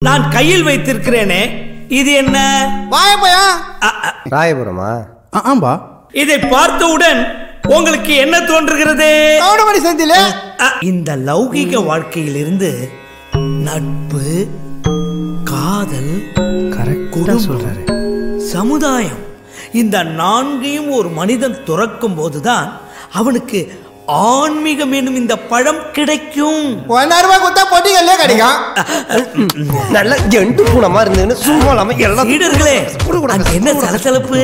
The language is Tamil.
நான் கையில் வைத்திருக்கிறேனே இது என்ன வாயப்பையா அ, அ, ராயபுரமா ஆ, ஆம்பா இதை பார்த்தவுடன் உங்களுக்கு என்ன தோன்றுகிறது கவுண்டமணி செந்தில அ, இந்த லௌகிக வாழ்க்கையிலிருந்து நட்பு காதல் கரெக்டா சொல்றாரு சமுதாயம் இந்த நான்கையும் ஒரு மனிதன் துறக்கும் போதுதான் அவனுக்கு ஆன்மீகம் என்னும் இந்த பழம் கிடைக்கும் ஒன்னாயிரம் ரூபாய் கொடுத்தா பொட்டிகள்லயே கிடைக்கும் நல்ல ஜெண்டு பூனை மாதிரி இருந்ததுன்னு சும்மா இல்லாம எல்லாம் சீடர்களே அங்க என்ன சலசலப்பு